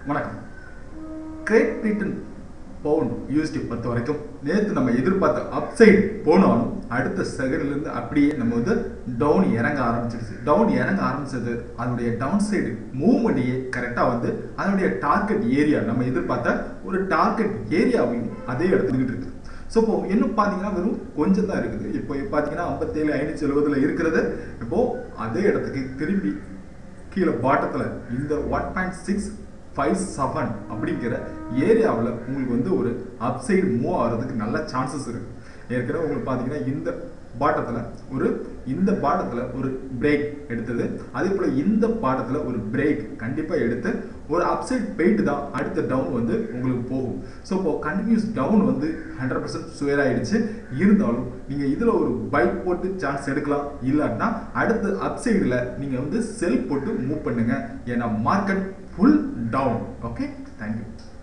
வணக்கம் great Britain bound USD பொறுத்த வரைக்கும் நேற்று நம்ம எதிர்பார்த்த அப்சைடு போனாலும் அடுத்த செகண்ட்லேருந்து அப்படியே நம்ம வந்து டவுன் இறங்க ஆரம்பிச்சிருச்சு டவுன் இறங்க ஆரம்பிச்சது அதனுடைய டவுன் சைடு மூவ்மெண்ட்டையே கரெக்டாக வந்து அதனுடைய டார்கெட் ஏரியா நம்ம எதிர்பார்த்த ஒரு டார்கெட் ஏரியாவையும் அதே எடுத்துக்கிட்டு இருக்குது ஸோ இப்போ இன்னும் பார்த்தீங்கன்னா வெறும் கொஞ்சம் தான் இருக்குது இப்போ பார்த்தீங்கன்னா ஐம்பத்தேழு ஐநூற்றி எழுபதுல இருக்கிறது இப்போ அதே இடத்துக்கு திரும்பி கீழே பாட்டத்தில் இந்த one point six five seven அப்படிங்கிற ஏரியாவில் உங்களுக்கு வந்து ஒரு அப்சைடு மூவ் ஆகிறதுக்கு நல்ல சான்சஸ் இருக்கு ஏற்கனவே உங்களுக்கு பார்த்தீங்கன்னா இந்த பாட்டத்தில் ஒரு இந்த பாட்டத்தில் ஒரு பிரேக் எடுத்தது அதே போல் இந்த பாட்டத்தில் ஒரு பிரேக் கண்டிப்பாக எடுத்து ஒரு அப்சைட் போயிட்டு தான் அடுத்த டவுன் வந்து உங்களுக்கு போகும் ஸோ இப்போ கண்டினியூஸ் டவுன் வந்து ஹண்ட்ரட் பர்சன்ட் சுயர் ஆயிடுச்சு இருந்தாலும் நீங்கள் இதில் ஒரு பைக் போட்டு சான்ஸ் எடுக்கலாம் இல்லாட்டினா அடுத்த அப்சைடில் நீங்கள் வந்து செல் போட்டு மூவ் பண்ணுங்க ஏன்னா market full down okay thank you